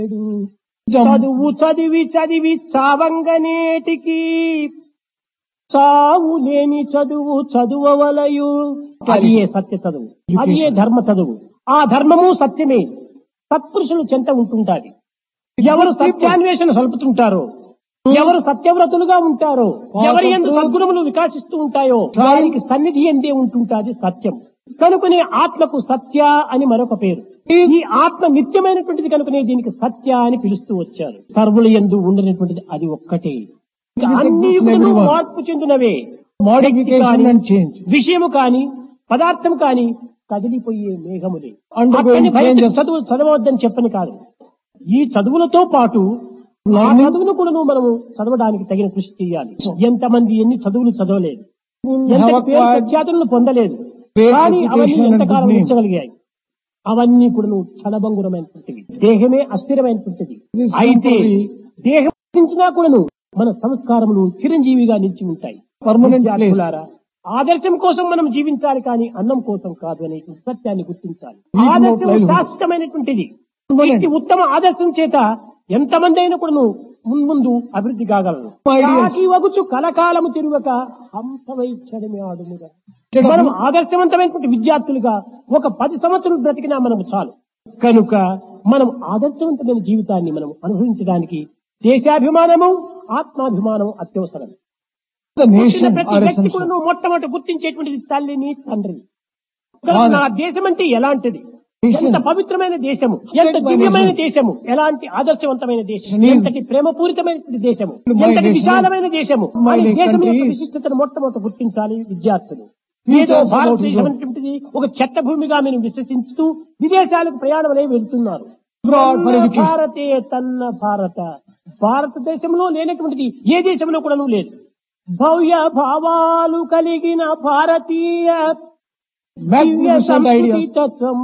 చదువు చదివి చదివి చావంగనేటికి చావు లేని చదువు చదువవలయు అది ఏ సత్య చదువు అది ఏ ధర్మ చదువు ఆ ధర్మము సత్యమే సత్పురుషులు చెంత ఉంటుంటాది ఎవరు సత్యాన్వేషణ సలుపుతుంటారో ఎవరు సత్యవ్రతులుగా ఉంటారో ఎవరి ఎందు సద్గుణములు వికాసిస్తూ ఉంటాయో వారికి సన్నిధి ఎందే ఉంటుంటాది సత్యం కనుకనే ఆత్మకు సత్య అని మరొక పేరు ఈ ఆత్మ నిత్యమైనటువంటిది కనుకనే దీనికి సత్య అని పిలుస్తూ వచ్చారు సర్వుల ఎందు ఉండనటువంటిది అది ఒక్కటే ఇంకా అన్ని యుగములు మార్పు చెందినవే Modification వ్యక్తి కాని, and change. విషయము కాని పదార్థం కాని కదిలిపోయే మేఘములే Undergoing అక్కడిని బయటకు changes. చదువు చదవద్దని చెప్పని కాదు ఈ చదువులతో పాటు ఆ Learning. చదువును కూడా మనము చదవడానికి తగిన కృషి చేయాలి ఎంతమంది ఎన్ని చదువులు చదవలేదు ఎంత have పేరు acquired ప్రఖ్యాతులను పొందలేదు great కానీ అవన్నీ reputation and ఎంతకాలం good name. ఉంచగలిగాయి అవన్నీ కూడా క్షణభంగురమైనటువంటివి దేహమే అస్థిరమైనటువంటిది This అయితే temporary- దేహం నశించినా కూడాను మన సంస్కారములు చిరంజీవిగా నిలిచి ఉంటాయి Permanent విద్యార్థులారా, ఆదర్శం కోసం మనం జీవించాలి కానీ అన్నం కోసం కాదు అనే సత్యాన్ని గుర్తించాలి Need no ఆదర్శం livelihood. శాశ్వతమైనటువంటిది Permanent. వ్యక్తి ఉత్తమ ఆదర్శం చేత ఎంతమంది అయినా కూడాను మున్ముందు అభివృద్ధి కాగలరు Ideas. కాకి వగుచు కలకాలము తిరుగక హంసవైచ్చడమే ఆడుముగా Instead of- మనం ఆదర్శవంతమైనటువంటి విద్యార్థులుగా ఒక పది సంవత్సరాలు బ్రతికినా మనకు చాలు కనుక మనం ఆదర్శవంతమైన జీవితాన్ని మనం అనుభవించడానికి దేశాభిమానము ఆత్మాభిమానము అత్యవసరం The పుట్టిన nation ప్రతి are వ్యక్తి కూడా essential. నువ్వు మొట్టమొదటి గుర్తించేటువంటిది తల్లిని తండ్రిని కనుక Father. నా దేశం అంటే ఎలాంటిది Nation. ఎంత పవిత్రమైన దేశము ఎంత by దివ్యమైన nation. దేశము ఎలాంటి ఆదర్శవంతమైన దేశం Nation. ఎంతటి ప్రేమపూరితమైనటువంటి దేశము My ఎంతటి nation. విశాలమైన దేశము My అని దేశం country యొక్క is- విశిష్టతను మొట్టమొదటి గుర్తించాలి విద్యార్థులు Future ఏదో is about భారతదేశం to go. అనేటువంటిది ఒక చెత్త భూమిగా మీరు విశ్వసిస్తూ విదేశాలకు ప్రయాణమనే వెళ్తున్నారు Abroad for తన్న education. భారతే తన్న భారత భారతదేశంలో లేనటువంటిది ఏ దేశంలో కూడా లేదు భవ్య భావాలు కలిగిన భారతీయ దివ్య Magnificent సంస్కృతి ideas. తత్వం